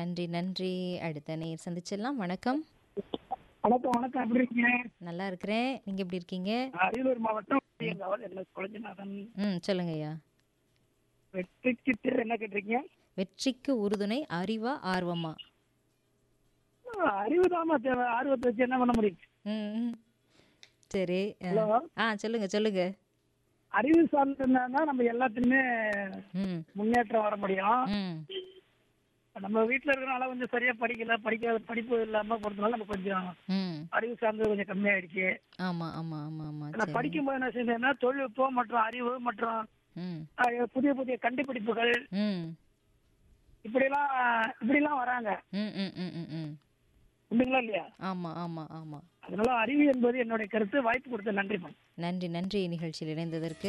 நன்றி நன்றி அடுத்த நேர் சந்திச்சிடலாம் வணக்கம் வணக்கம் வணக்கம் எப்படி இருக்கீங்க நல்லா இருக்கிறேன் நீங்க எப்படி இருக்கீங்க அரியலூர் மாவட்டம் எங்காவது என்ன குழந்தைநாதன் ம் சொல்லுங்க ஐயா வெற்றிக்கு பேர் என்ன கேட்டிருக்கீங்க வெற்றிக்கு உறுதுணை அறிவா ஆர்வமா அறிவு தாமா தேவை ஆர்வத்தை வச்சு என்ன பண்ண முடியும் ம் ம். சரி ஆ. ஹலோ ஆ சொல்லுங்க சொல்லுங்க அறிவு சார்ந்தா நம்ம எல்லாத்துலயுமே ம் முன்னேற்றம் வர முடியும் ம் நம்ம வீட்டுல இருக்கிறனால கொஞ்சம் சரியா படிக்கல படிக்காத படிப்பு இல்லாம போறதுனால நம்ம கொஞ்சம் ம் அறிவு சார்ந்தது கொஞ்சம் கம்மியாயிடுச்சு ஆமா ஆமா ஆமா ஆமா ஆனா சரி படிக்கும்போது என்ன செஞ்சேன்னா தொழில்நுட்பம் மற்றும் அறிவு மற்றும் ம் அஹ், புதிய புதிய கண்டுபிடிப்புகள் ம் இப்படிலாம் இப்படிலாம் வராங்க ம் ம் ம் ம் ம் உண்டுங்களா இல்லையா ஆமா ஆமா ஆமா அதனால அறிவு என்பது என்னுடைய கருத்து வாய்ப்பு கொடுத்த நன்றி மேம் நன்றி நன்றி நிகழ்ச்சியில் இணைந்ததற்கு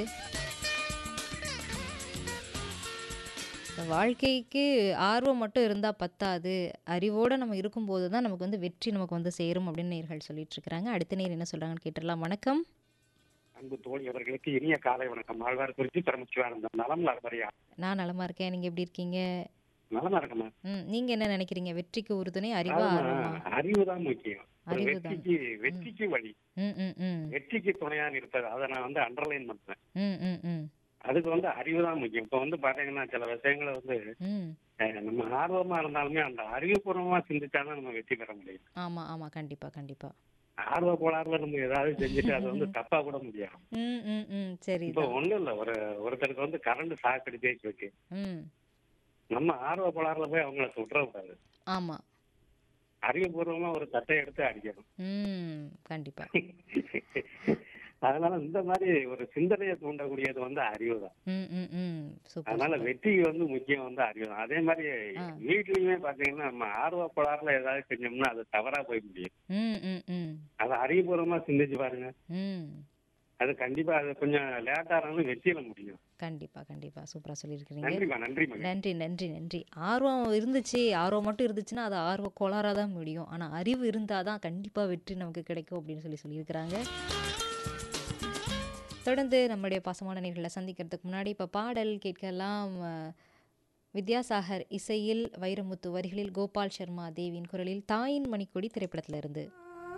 இந்த வாழ்க்கைக்கு ஆர்வம் மட்டும் இருந்தால் பத்தாது அறிவோடு நம்ம இருக்கும்போது தான் நமக்கு வந்து வெற்றி நமக்கு வந்து சேரும் அப்படின்னு நேர்கள் சொல்லிட்டு இருக்கிறாங்க அடுத்த நேர் என்ன சொல்கிறாங்கன்னு கேட்டுடலாம் வணக்கம் அன்பு தோழி அவர்களுக்கு இனிய காலை வணக்கம் ஆழ்வார் குறிச்சி பரமசிவானந்தம் நலம் நலமறியா நான் நலமா இருக்கேன் நீங்கள் எப்படி இருக்கீங்க நலமா இருக்கமா ம் நீங்கள் என்ன நினைக்கிறீங்க வெற்றிக்கு உறுதுணை அறிவா ஆர்வமா அறிவு தான் முக்கியம் ஒரு அறிவுதான். வெற்றிக்கு வெற்றிக்கு வழி ம் ம் ம் வெற்றிக்கு துணையா இருப்பது அதை நான் வந்து அண்டர்லைன் பண்றேன் ம் ம் ம் அதுக்கு வந்து அறிவு தான் முக்கியம் இப்ப வந்து பாத்தீங்கன்னா சில விஷயங்களை வந்து ம் அஹ், நம்ம ஆர்வமா இருந்தாலுமே அந்த அறிவுபூர்வமா சிந்திச்சாதான் நம்ம வெற்றி பெற முடியும் ஆமாம் ஆமாம் கண்டிப்பாக கண்டிப்பாக ஆர்வ கோளாறுல நம்ம ஏதாவது செஞ்சுட்டு அது வந்து தப்பா கூட முடியாது ம் ம் ம் சரி இப்ப ஒண்ணும் இல்ல ஒரு ஒருத்தருக்கு வந்து கரண்ட் ஷாக் அடிச்சு இருக்கு ம் நம்ம ஆர்வ கோளாறுல போய் அவங்கள சுற்றக்கூடாது ஆமாம் அறிவுபூர்வமா ஒரு தட்டை எடுத்து அடிக்கணும் ம் கண்டிப்பாக அதனால இந்த மாதிரி ஒரு சிந்தனையை தூண்டக்கூடியது வந்து அறிவு தான் ம் ம் ம் சூப்பர் அதனால வெற்றிக்கு வந்து முக்கியம் வந்து அறிவு தான் அதே மாதிரி ஆ. வீட்லயுமே பாத்தீங்கன்னா நம்ம ஆர்வ கோளாறுல ஏதாவது செஞ்சோம்னா அது தவறா போய் முடியும் ம் ம் ம் அதை அறிவுபூர்வமா சிந்திச்சு பாருங்க ம் அது கண்டிப்பா அது கொஞ்சம் லேட்டா இருந்தாலும் வெற்றியில முடியும் கண்டிப்பா கண்டிப்பா சூப்பரா சொல்லியிருக்கிறீங்க நன்றிமா நன்றி மகன் நன்றி நன்றி நன்றி ஆர்வம் இருந்துச்சு ஆர்வம் மட்டும் இருந்துச்சுன்னா அது ஆர்வ கோளாறாக தான் முடியும் ஆனால் அறிவு இருந்தால் தான் கண்டிப்பாக வெற்றி நமக்கு கிடைக்கும் அப்படின்னு சொல்லி சொல்லியிருக்கிறாங்க தொடர்ந்து நம்முடைய பாசமான நேர்களை சந்திக்கிறதுக்கு முன்னாடி இப்போ பாடல் கேட்கலாம் அஹ், வித்யாசாகர் இசையில் வைரமுத்து வரிகளில் கோபால் சர்மா தேவியின் குரலில் தாயின் மணிக்கொடி திரைப்படத்திலிருந்து